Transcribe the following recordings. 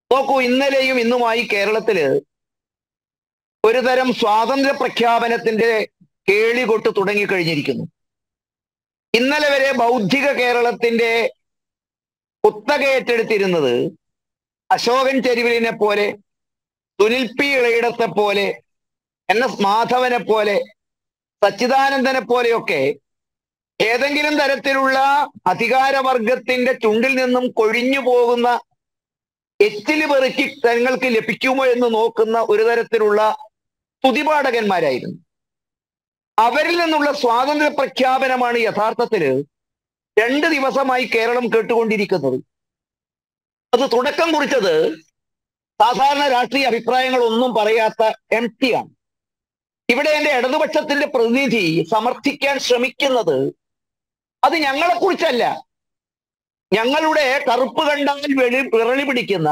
നോക്കൂ ഇന്നലെയും ഇന്നുമായി കേരളത്തില് ഒരു തരം സ്വാതന്ത്ര്യ പ്രഖ്യാപനത്തിന്റെ കേളി കൊട്ട് തുടങ്ങിക്കഴിഞ്ഞിരിക്കുന്നു ഇന്നലെ വരെ ബൗദ്ധിക കേരളത്തിന്റെ കുത്തക ഏറ്റെടുത്തിരുന്നത് അശോകൻ ചെരുവിലിനെ പോലെ സുനിൽ പി ഇളയിടത്തെ പോലെ എൻ എസ് മാധവനെ പോലെ സച്ചിദാനന്ദനെ പോലെയൊക്കെ ഏതെങ്കിലും തരത്തിലുള്ള അധികാരവർഗത്തിന്റെ ചുണ്ടിൽ നിന്നും കൊഴിഞ്ഞു പോകുന്ന എച്ചില് പെറുക്കി തങ്ങൾക്ക് ലഭിക്കുമോ എന്ന് നോക്കുന്ന ഒരു തരത്തിലുള്ള സ്തുതിപാഠകന്മാരായിരുന്നു അവരിൽ നിന്നുള്ള സ്വാതന്ത്ര്യ പ്രഖ്യാപനമാണ് യഥാർത്ഥത്തില് രണ്ട് ദിവസമായി കേരളം കേട്ടുകൊണ്ടിരിക്കുന്നത് അത് തുടക്കം കുറിച്ചത് സാധാരണ രാഷ്ട്രീയ അഭിപ്രായങ്ങളൊന്നും പറയാത്ത എം ടി ആണ് ഇവിടെ എന്റെ ഇടതുപക്ഷത്തിന്റെ പ്രതിനിധി സമർത്ഥിക്കാൻ ശ്രമിക്കുന്നത് അത് ഞങ്ങളെ കുറിച്ചല്ല ഞങ്ങളുടെ കറുപ്പ് കണ്ടാൽ വെളി വിറളി പിടിക്കുന്ന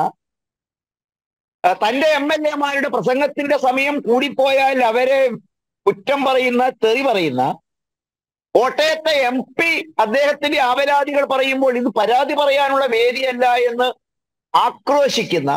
ആ, തന്റെ എം എൽ എമാരുടെ പ്രസംഗത്തിന്റെ സമയം കൂടിപ്പോയാൽ അവരെ കുറ്റം പറയുന്ന തെറി പറയുന്ന കോട്ടയത്തെ എം പി അദ്ദേഹത്തിന്റെ ആവലാതികൾ പറയുമ്പോൾ ഇത് പരാതി പറയാനുള്ള വേദിയല്ല എന്ന് ആക്രോശിക്കുന്ന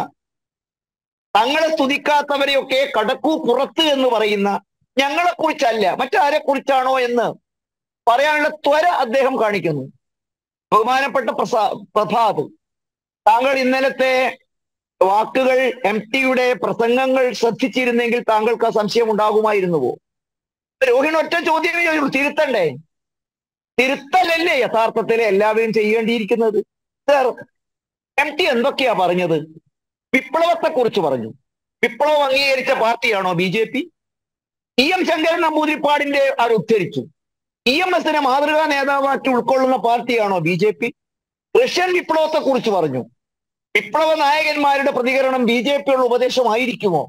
തങ്ങളെ സ്തുതിക്കാത്തവരെയൊക്കെ കടക്കൂ പുറത്ത് എന്ന് പറയുന്ന ഞങ്ങളെ കുറിച്ചല്ല മറ്റാരെ കുറിച്ചാണോ എന്ന് പറയാനുള്ള ത്വര അദ്ദേഹം കാണിക്കുന്നു ബഹുമാനപ്പെട്ട പ്രസാ പ്രഭാത് താങ്കൾ ഇന്നലത്തെ വാക്കുകൾ എം ടിയുടെ പ്രസംഗങ്ങൾ ശ്രദ്ധിച്ചിരുന്നെങ്കിൽ താങ്കൾക്ക് ആ സംശയം ഉണ്ടാകുമായിരുന്നുവോ രോഹിണി ഒറ്റ ചോദ്യമേ ചോദിച്ചു തിരുത്തണ്ടേ തിരുത്തലല്ലേ യഥാർത്ഥത്തിൽ എല്ലാവരും ചെയ്യേണ്ടിയിരിക്കുന്നത് സർ എം ടി എന്തൊക്കെയാ പറഞ്ഞത് വിപ്ലവത്തെ കുറിച്ച് പറഞ്ഞു വിപ്ലവം അംഗീകരിച്ച പാർട്ടിയാണോ B J P E M Sankaran നമ്പൂതിരിപ്പാടിന്റെ അവർ ഉദ്ധരിച്ചു ഇ എം എസിനെ മാതൃകാ നേതാവാക്കി ഉൾക്കൊള്ളുന്ന പാർട്ടിയാണോ ബി ജെ പി റഷ്യൻ വിപ്ലവത്തെ കുറിച്ച് പറഞ്ഞു വിപ്ലവ നായകന്മാരുടെ പ്രതികരണം ബി ജെ പിയുള്ള ഉപദേശമായിരിക്കുമോ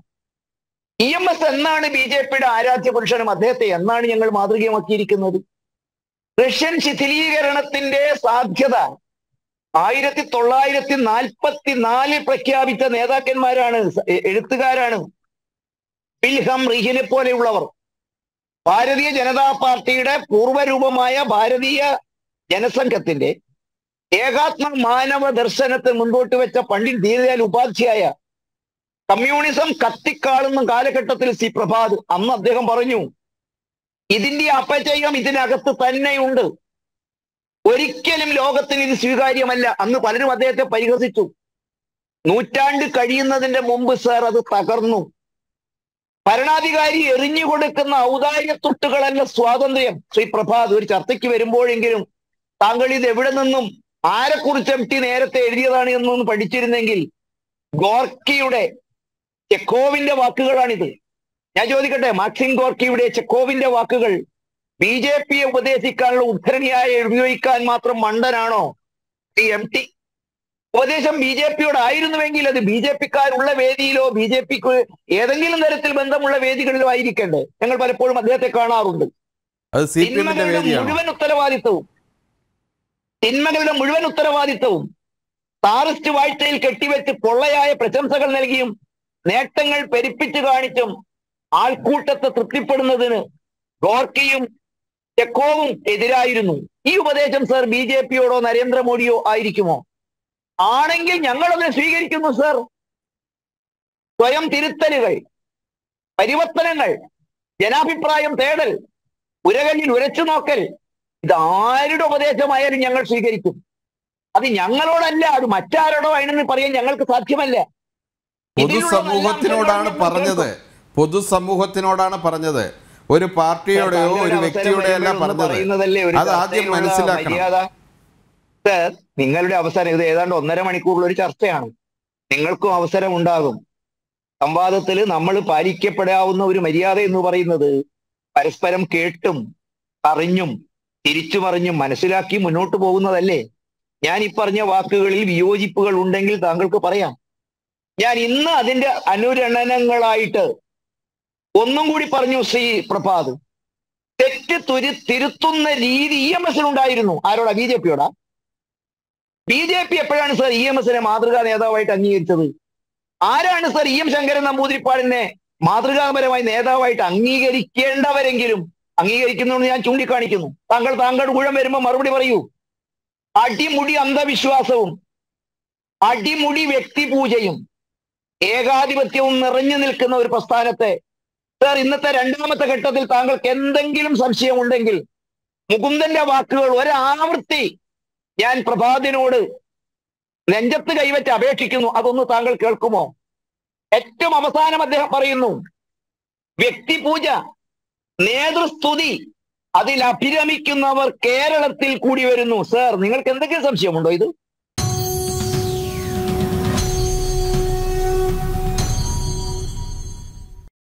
ഇ എം എസ് എന്നാണ് ബി ജെ പിയുടെ ആരാധ്യ പുരുഷനും അദ്ദേഹത്തെ എന്നാണ് ഞങ്ങൾ മാതൃകയാക്കിയിരിക്കുന്നത് റഷ്യൻ ശിഥിലീകരണത്തിന്റെ സാധ്യത ആയിരത്തി തൊള്ളായിരത്തി നാൽപ്പത്തി നാലിൽ പ്രഖ്യാപിച്ച നേതാക്കന്മാരാണ് സ- എ- എഴുത്തുകാരാണ് വിൽഹം റീഹിനെ പോലെയുള്ളവർ ഭാരതീയ ജനതാ പാർട്ടിയുടെ പൂർവ്വരൂപമായ ഭാരതീയ ജനസംഘത്തിന്റെ ഏകാത്മ മാനവ ദർശനത്തെ മുൻപോട്ട് വെച്ച പണ്ഡിറ്റ് ദീനദയാൽ ഉപാധ്യായ കമ്മ്യൂണിസം കത്തിക്കാളുന്ന കാലഘട്ടത്തിൽ സി പ്രഭാത് അന്ന് അദ്ദേഹം പറഞ്ഞു ഇതിന്റെ അപചയം ഇതിനകത്ത് തന്നെയുണ്ട് ഒരിക്കലും ലോകത്തിന് ഇത് സ്വീകാര്യമല്ല അന്ന് പലരും അദ്ദേഹത്തെ പരിഹസിച്ചു നൂറ്റാണ്ട് കഴിയുന്നതിന്റെ മുമ്പ് സാർ അത് തകർന്നു ഭരണാധികാരി എറിഞ്ഞു കൊടുക്കുന്ന ഔദാര്യത്തൊട്ടുകളല്ല സ്വാതന്ത്ര്യം ശ്രീ പ്രഭാത് ഒരു ചർച്ചയ്ക്ക് വരുമ്പോഴെങ്കിലും താങ്കൾ ഇത് എവിടെ നിന്നും ആരെക്കുറിച്ച് എം ടി നേരത്തെ എഴുതിയതാണ് എന്നൊന്ന് പഠിച്ചിരുന്നെങ്കിൽ ഗോർക്കിയുടെ ചെക്കോവിന്റെ വാക്കുകളാണിത് ഞാൻ ചോദിക്കട്ടെ മാക്സിം ഗോർക്കിയുടെ ചെക്കോവിന്റെ വാക്കുകൾ ബി ജെ പിയെ ഉപദേശിക്കാനുള്ള ഉദ്ധരണിയായി ഉപയോഗിക്കാൻ മാത്രം മണ്ടനാണോ ഈ എം ടി ഉപദേശം ബി ജെ പിയോട് ആയിരുന്നുവെങ്കിൽ അത് ബി ജെ പിക്കാരുള്ള വേദിയിലോ ബി ജെ പിക്ക് ഏതെങ്കിലും തരത്തിൽ ബന്ധമുള്ള വേദികളിലോ ആയിരിക്കണ്ടേ ഞങ്ങൾ പലപ്പോഴും അദ്ദേഹത്തെ കാണാറുണ്ട് അത് സി പി എമ്മിന്റെ തിന്മകളുടെ വേദിയാണ് മുഴുവൻ ഉത്തരവാദിത്വവും തിന്മകളുടെ മുഴുവൻ ഉത്തരവാദിത്വവും താറിസ്റ്റ് വാഴ്ചയിൽ കെട്ടിവെച്ച് പൊള്ളയായ പ്രശംസകൾ നൽകിയും നേട്ടങ്ങൾ പെരുപ്പിച്ചു കാണിച്ചും ആൾക്കൂട്ടത്തെ തൃപ്തിപ്പെടുന്നതിന് ഗോർക്കിയും ചെക്കോവും എതിരായിരുന്നു ഈ ഉപദേശം സർ ബി ജെ പിയോടോ നരേന്ദ്രമോദിയോ ആയിരിക്കുമോ ആണെങ്കിൽ ഞങ്ങളതിനെ സ്വീകരിക്കുന്നു സർ സ്വയം തിരുത്തലുകൾ പരിവർത്തനങ്ങൾ ജനാഭിപ്രായം തേടൽ ഉരകല്ലിൽ ഉരച്ചു നോക്കൽ ഇത് ആരുടെ ഉപദേശമായാലും ഞങ്ങൾ സ്വീകരിക്കും അത് ഞങ്ങളോടല്ല അത് മറ്റാരോടോ ആണെന്ന് പറയാൻ ഞങ്ങൾക്ക് സാധ്യമല്ല ഇതിലുള്ള പൊതുസമൂഹത്തിനോടാണ് നല്ല പറഞ്ഞത് പൊതുസമൂഹത്തിനോടാണ് പറഞ്ഞത് ഒരു പാർട്ടിയുടെയോ താങ്കളുടെ ഒരു അവസരം വ്യക്തിയുടെയോ അല്ല വരുമ്പോൾ ഒന്ന് പറഞ്ഞത് പറയുന്നതല്ലേ ഒരു അത് ആദ്യം ചർച്ചയിലുള്ള മനസ്സിലാക്കണം മര്യാദ. സർ നിങ്ങളുടെ അവസരം ഇത് ഏതാണ്ട് ഒന്നര മണിക്കൂറുള്ള ഒരു ചർച്ചയാണ് നിങ്ങൾക്കും അവസരം ഉണ്ടാകും സംവാദത്തിൽ നമ്മൾ പാലിക്കപ്പെടാവുന്ന ഒരു മര്യാദ എന്ന് പറയുന്നത് പരസ്പരം കേട്ടും അറിഞ്ഞും തിരിച്ചുമറിഞ്ഞും മനസ്സിലാക്കി മുന്നോട്ട് പോകുന്നതല്ലേ ഞാൻ ഈ പറഞ്ഞ വാക്കുകളിൽ വിയോജിപ്പുകൾ ഉണ്ടെങ്കിൽ താങ്കൾക്ക് പറയാം ഞാൻ ഇന്ന് അതിന്റെ അനുരണനങ്ങളായിട്ട് ഒന്നും കൂടി പറഞ്ഞു ശ്രീ പ്രഭാത് തെറ്റ് തുരി തിരുത്തുന്ന രീതി ഇ എം എസിനുണ്ടായിരുന്നു ആരോടാ ബി ജെ പിയോടാ ബി ജെ പി എപ്പോഴാണ് സർ ഇ എം എസിനെ മാതൃകാ നേതാവായിട്ട് അംഗീകരിച്ചത് ആരാണ് സർ ഇ എം ശങ്കരൻ നമ്പൂതിരിപ്പാടിനെ മാതൃകാപരമായി നേതാവായിട്ട് അംഗീകരിക്കേണ്ടവരെങ്കിലും അംഗീകരിക്കുന്നു എന്ന് ഞാൻ ചൂണ്ടിക്കാണിക്കുന്നു താങ്കൾ താങ്കളുടെ ഊഴം വരുമ്പോൾ മറുപടി പറയൂ അടിമുടി അന്ധവിശ്വാസവും അടിമുടി വ്യക്തിപൂജയും ഏകാധിപത്യവും നിറഞ്ഞു നിൽക്കുന്ന ഒരു പ്രസ്ഥാനത്തെ സാർ ഇന്നത്തെ രണ്ടാമത്തെ ഘട്ടത്തിൽ താങ്കൾക്ക് എന്തെങ്കിലും സംശയമുണ്ടെങ്കിൽ മുകുന്ദന്റെ വാക്കുകൾ ഒരാവർത്തി ഞാൻ പ്രഭാതിനോട് നെഞ്ചത്ത് കൈവച്ച് അപേക്ഷിക്കുന്നു അതൊന്ന് താങ്കൾ കേൾക്കുമോ ഏറ്റവും അവസാനം അദ്ദേഹം പറയുന്നു വ്യക്തിപൂജ നേതൃസ്തുതി അതിൽ അഭിരമിക്കുന്നവർ കേരളത്തിൽ കൂടി വരുന്നു സാർ നിങ്ങൾക്ക് എന്തെങ്കിലും സംശയമുണ്ടോ ഇത്